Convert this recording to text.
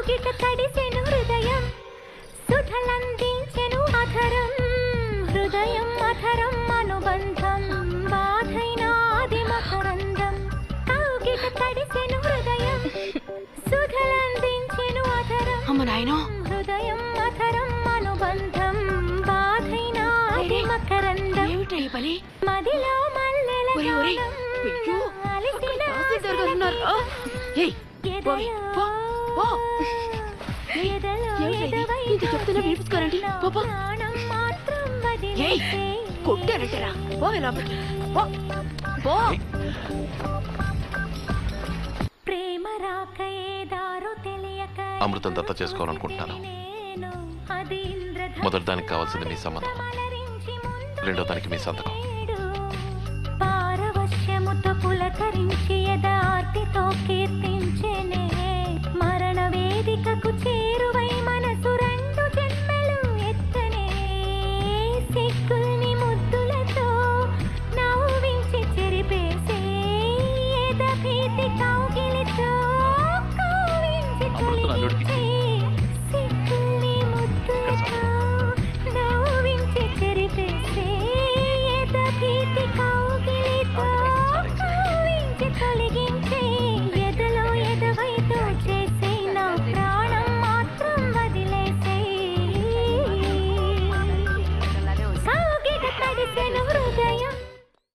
కౌగిట తడిసెను హృదయం సుధలందించెను అధరం హృదయం అధరం అనుబంధం బాధైనాది మకరందం కౌగిట తడిసెను హృదయం సుధలందించెను అధరం అమ్మ నాయనో హృదయం అధరం అనుబంధం బాధైనాది మకరందం ఏమిటా ఈ పని మదిలో మల్లెల ఒరేయ్, ఒరేయ్, గానం, అయ్యో, అలిసిన తహసీల్దార్ గారు ఉన్నారు. ఆ, ఏయ్, పోవే, పో, పో. ఏయ్, ఎదలో ఏమిటా ఇది? ఎదవై ఇంత చెప్తున్నా వినిపించుకోరండి. పో, పో. ప్రాణం మాత్రం ఏయ్, వదిలేసే. కొట్టారంటరా పోవే లోపలికి పో పో ప్రేమ రాక ఏ దారో తెలియక అమృతం దత్త చేసుకోవాలనుకుంటున్నాను. నేను అది ఇంద్రధనుస్సు మొదటి దానికి కావాల్సింది మీ సమ్మతం మలరించి ముందు రెండో దానికి మీ సంతకం నేడు పారవశ్యముతో పులకరించి యదార్తితో కీర్తించెనే మరణ వేదికకు చే